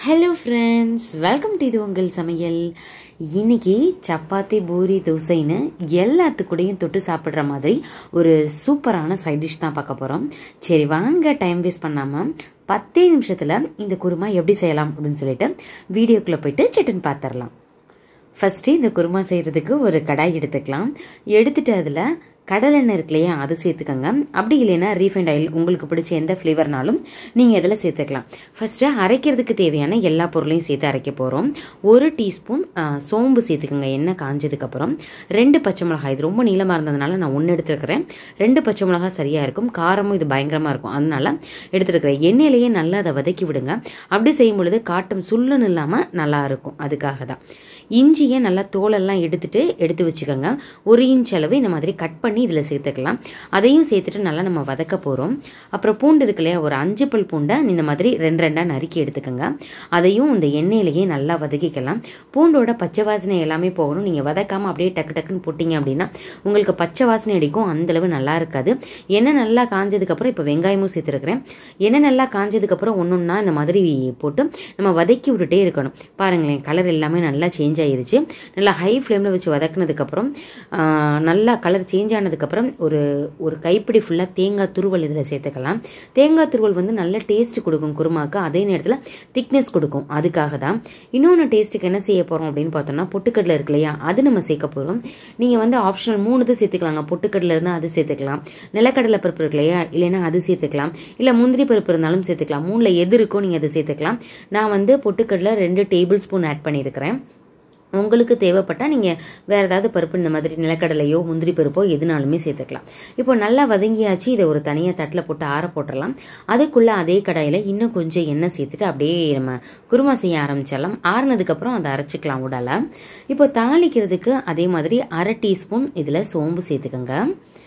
hello friends welcome to இது உங்கள் சமையல் இன்னைக்கு சப்பாத்தி பூரி தோசைன்னு எல்லாத்துக்கூடையும் தொட்டு சாப்பிட்ற மாதிரி ஒரு சூப்பரான சைட் டிஷ் தான் பார்க்க போகிறோம் சரி வாங்க டைம் வேஸ்ட் பண்ணாமல் பத்தே நிமிஷத்தில் இந்த குருமா எப்படி செய்யலாம் அப்படின்னு சொல்லிட்டு வீடியோக்குள்ளே போயிட்டு சட்டுன்னு பார்த்துடலாம் ஃபஸ்ட்டு இந்த குருமா செய்கிறதுக்கு ஒரு கடாய் எடுத்துக்கலாம் எடுத்துட்டு அதில் கடலெண்ணெய் இருக்கு இல்லையா அது சேர்த்துக்கோங்க அப்படி இல்லைன்னா ரீஃபைண்ட் ஆயில் உங்களுக்கு பிடிச்ச எந்த ஃப்ளேவர்னாலும் நீங்கள் இதில் சேர்த்துக்கலாம் ஃபஸ்ட்டு அரைக்கிறதுக்கு தேவையான எல்லா பொருளையும் சேர்த்து அரைக்க போகிறோம் ஒரு டீஸ்பூன் சோம்பு சேர்த்துக்கோங்க எண்ணெய் காஞ்சதுக்கப்புறம் ரெண்டு பச்சை மிளகாய் இது ரொம்ப நீளமாக இருந்ததுனால நான் ஒன்று எடுத்துருக்கிறேன் ரெண்டு பச்சை மிளகாய் சரியாக இருக்கும் காரமும் இது பயங்கரமாக இருக்கும் அதனால எடுத்துருக்கிறேன் எண்ணெயிலேயே நல்லா அதை வதக்கி விடுங்க அப்படி செய்யும் பொழுது காட்டும் சுள்ளுன்னு இல்லாமல் நல்லா இருக்கும் அதுக்காக தான் இஞ்சியை நல்லா தோலெல்லாம் எடுத்துட்டு எடுத்து வச்சுக்கோங்க ஒரு இன்ச் அளவு இந்த மாதிரி கட் பண்ணி இதில் சேர்த்துக்கலாம் அதையும் சேர்த்துட்டு நல்லா நம்ம வதக்க போகிறோம் அப்புறம் பூண்டு இருக்கு இல்லையா ஒரு அஞ்சு பல் பூண்டை இந்த மாதிரி ரெண்டு ரெண்டாக நறுக்கி எடுத்துக்கோங்க அதையும் இந்த எண்ணெயிலேயே நல்லா வதக்கிக்கலாம் பூண்டோட பச்சை வாசனை எல்லாமே போகணும் நீங்கள் வதக்காமல் அப்படியே டக்கு டக்குன்னு போட்டிங்க அப்படின்னா உங்களுக்கு பச்சை வாசனை அடிக்கும் அந்தளவு நல்லா இருக்காது எண்ணெய் நல்லா காஞ்சதுக்கப்புறம் இப்போ வெங்காயமும் சேர்த்துருக்குறேன் எண்ணெய் நல்லா காஞ்சதுக்கப்புறம் ஒன்று ஒன்றா இந்த மாதிரி போட்டு நம்ம வதக்கி விட்டுட்டே இருக்கணும் பாருங்களேன் கலர் எல்லாமே நல்லா சேஞ்ச் ஆயிருச்சு நல்லா ஹை ஃப்ளேமில் வச்சு வதக்குனதுக்கப்புறம் நல்லா கலர் சேஞ்ச் ஆனதுக்கப்புறம் ஒரு ஒரு கைப்பிடி ஃபுல்லாக தேங்காய் துருவல் இதில் சேர்த்துக்கலாம் தேங்காய் துருவல் வந்து நல்ல டேஸ்ட் கொடுக்கும் குருமாக்கு அதே நேரத்தில் திக்னஸ் கொடுக்கும் அதுக்காக தான் இன்னொன்று டேஸ்ட்டுக்கு என்ன செய்ய போகிறோம் அப்படின்னு பார்த்தோம்னா பொட்டுக்கடலை இருக்கு இல்லையா அது நம்ம சேர்க்க போகிறோம் நீங்கள் வந்து ஆப்ஷனல் மூணு இது சேர்த்துக்கலாங்க பொட்டுக்கடலை இருந்தால் அது சேர்த்துக்கலாம் நிலக்கடலை பருப்பு இருக்கு இல்லையா இல்லைன்னா அது சேர்த்துக்கலாம் இல்லை முந்திரி பருப்பு இருந்தாலும் சேர்த்துக்கலாம் மூணில் எது இருக்கோ நீங்கள் அதை சேர்த்துக்கலாம் நான் வந்து பொட்டுக்கடலை ரெண்டு டேபிள் ஸ்பூன் ஆட் பண்ணியிருக்கிறேன் உங்களுக்கு தேவைப்பட்டால் நீங்கள் வேறு ஏதாவது பருப்பு இந்த மாதிரி நிலக்கடலையோ முந்திரி பருப்போ எதுனாலுமே சேர்த்துக்கலாம் இப்போ நல்லா வதங்கியாச்சு இதை ஒரு தனியாக தட்டில் போட்டு ஆற போட்டுடலாம் அதுக்குள்ளே அதே கடாயில் இன்னும் கொஞ்சம் எண்ணெய் சேர்த்துட்டு அப்படியே நம்ம குருமா செய்ய ஆரம்பிச்சிடலாம் ஆறுனதுக்கப்புறம் அதை அரைச்சிக்கலாம் உடலை இப்போ தாளிக்கிறதுக்கு அதே மாதிரி அரை டீஸ்பூன் இதில் சோம்பு சேர்த்துக்கோங்க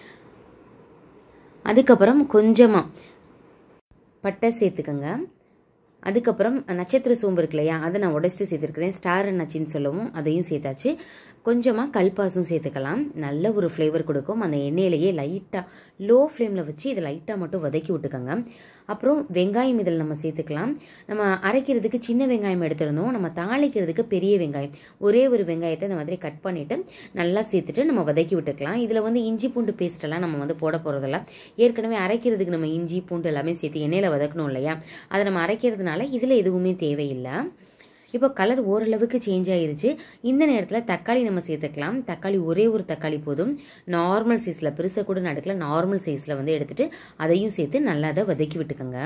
அதுக்கப்புறம் கொஞ்சமாக பட்டை சேர்த்துக்கோங்க அதுக்கப்புறம் நட்சத்திர சோம்பு இருக்கு இல்லையா அதை நான் உடச்சிட்டு சேர்த்துருக்கிறேன் ஸ்டார் நச்சின்னு சொல்லவும் அதையும் சேர்த்தாச்சு கொஞ்சமாக கல்பாசும் சேர்த்துக்கலாம் நல்ல ஒரு ஃப்ளேவர் கொடுக்கும் அந்த எண்ணெயிலேயே லைட்டாக லோ ஃப்ளேமில் வச்சு இதை லைட்டாக மட்டும் வதக்கி விட்டுக்கோங்க அப்புறம் வெங்காயம் இதில் நம்ம சேர்த்துக்கலாம் நம்ம அரைக்கிறதுக்கு சின்ன வெங்காயம் எடுத்துருந்தோம் நம்ம தாளிக்கிறதுக்கு பெரிய வெங்காயம் ஒரே ஒரு வெங்காயத்தை இந்த மாதிரி கட் பண்ணிவிட்டு நல்லா சேர்த்துட்டு நம்ம வதக்கி விட்டுக்கலாம் இதில் வந்து இஞ்சி பூண்டு பேஸ்ட்டெல்லாம் நம்ம வந்து போட போகிறதில்ல ஏற்கனவே அரைக்கிறதுக்கு நம்ம இஞ்சி பூண்டு எல்லாமே சேர்த்து எண்ணெயில் வதக்கணும் இல்லையா அதை நம்ம அரைக்கிறதுனால இதில் எதுவுமே தேவையில்லை இப்போ கலர் ஓரளவுக்கு சேஞ்ச் ஆயிருச்சு இந்த நேரத்தில் தக்காளி நம்ம சேர்த்துக்கலாம் தக்காளி ஒரே ஒரு தக்காளி போதும் நார்மல் சைஸில் பெருசாக கூட நடக்கல நார்மல் சைஸில் வந்து எடுத்துகிட்டு அதையும் சேர்த்து நல்லா அதை வதக்கி விட்டுக்கோங்க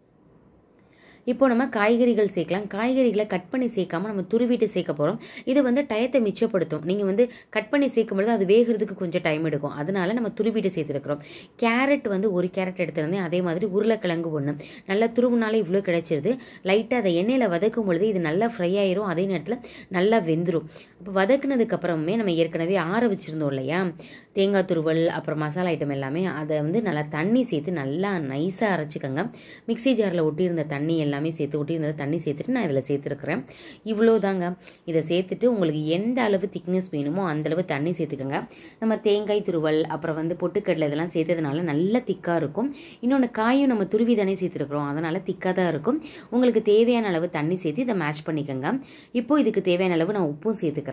இப்போ நம்ம காய்கறிகள் சேர்க்கலாம் காய்கறிகளை கட் பண்ணி சேர்க்காம நம்ம துருவிட்டு சேர்க்க போகிறோம் இது வந்து டயத்தை மிச்சப்படுத்தும் நீங்கள் வந்து கட் பண்ணி சேர்க்கும் பொழுது அது வேகிறதுக்கு கொஞ்சம் டைம் எடுக்கும் அதனால நம்ம துருவிட்டு சேர்த்துருக்குறோம் கேரட் வந்து ஒரு கேரட் எடுத்துருந்தேன் அதே மாதிரி உருளைக்கிழங்கு ஒன்று நல்லா துருவுனாலே இவ்வளோ கிடைச்சிருது லைட்டாக அதை எண்ணெயில் வதக்கும் பொழுது இது நல்லா ஃப்ரை ஆயிரும் அதே நேரத்தில் நல்லா வெந்துடும் இப்போ வதக்குனதுக்கு அப்புறமே நம்ம ஏற்கனவே ஆற வச்சுருந்தோம் இல்லையா தேங்காய் துருவல் அப்புறம் மசாலா ஐட்டம் எல்லாமே அதை வந்து நல்லா தண்ணி சேர்த்து நல்லா நைஸாக அரைச்சிக்கோங்க மிக்சி ஜாரில் ஒட்டியிருந்த தண்ணி எல்லாமே சேர்த்து ஒட்டியிருந்த தண்ணி சேர்த்துட்டு நான் இதில் சேர்த்துருக்குறேன் இவ்வளோ தாங்க இதை சேர்த்துட்டு உங்களுக்கு எந்த அளவு திக்னஸ் வேணுமோ அந்த அளவு தண்ணி சேர்த்துக்கோங்க நம்ம தேங்காய் துருவல் அப்புறம் வந்து பொட்டுக்கடலை இதெல்லாம் சேர்த்ததுனால நல்ல திக்காக இருக்கும் இன்னொன்று காயும் நம்ம துருவி தானே சேர்த்துருக்குறோம் அதனால் திக்காக தான் இருக்கும் உங்களுக்கு தேவையான அளவு தண்ணி சேர்த்து இதை மேட்ச் பண்ணிக்கோங்க இப்போ இதுக்கு தேவையான அளவு நான் உப்பும் சேர்த்துக்கிறேன்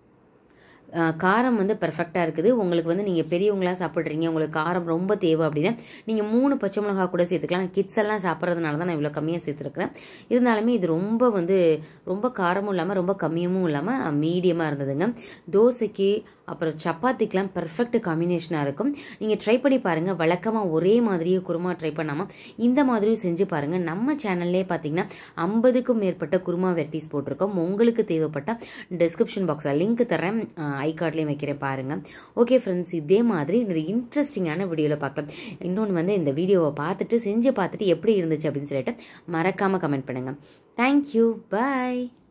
காரம் வந்து பர்ஃபெக்டாக இருக்குது உங்களுக்கு வந்து நீங்கள் பெரியவங்களாக சாப்பிட்றீங்க உங்களுக்கு காரம் ரொம்ப தேவை அப்படின்னா நீங்கள் மூணு பச்சை மிளகா கூட சேர்த்துக்கலாம் கிட்ஸ் எல்லாம் சாப்பிட்றதுனால தான் நான் இவ்வளோ கம்மியாக சேர்த்துருக்குறேன் இருந்தாலுமே இது ரொம்ப வந்து ரொம்ப காரமும் இல்லாமல் ரொம்ப கம்மியமும் இல்லாமல் மீடியமாக இருந்ததுங்க தோசைக்கு அப்புறம் சப்பாத்திக்கெலாம் பர்ஃபெக்ட் காம்பினேஷனாக இருக்கும் நீங்கள் ட்ரை பண்ணி பாருங்கள் வழக்கமாக ஒரே மாதிரியே குருமா ட்ரை பண்ணாமல் இந்த மாதிரியும் செஞ்சு பாருங்கள் நம்ம சேனல்லே பார்த்தீங்கன்னா ஐம்பதுக்கும் மேற்பட்ட குருமா வெரைட்டிஸ் போட்டிருக்கோம் உங்களுக்கு தேவைப்பட்ட டிஸ்கிரிப்ஷன் பாக்ஸில் லிங்க் தரேன் ஐ கார்ட்லேயும் வைக்கிறேன் பாருங்கள் ஓகே ஃப்ரெண்ட்ஸ் இதே மாதிரி ஒரு இன்ட்ரெஸ்டிங்கான வீடியோவில் பார்க்கலாம் இன்னொன்று வந்து இந்த வீடியோவை பார்த்துட்டு செஞ்சு பார்த்துட்டு எப்படி இருந்துச்சு அப்படின்னு சொல்லிட்டு மறக்காமல் கமெண்ட் பண்ணுங்கள் தேங்க்யூ பாய்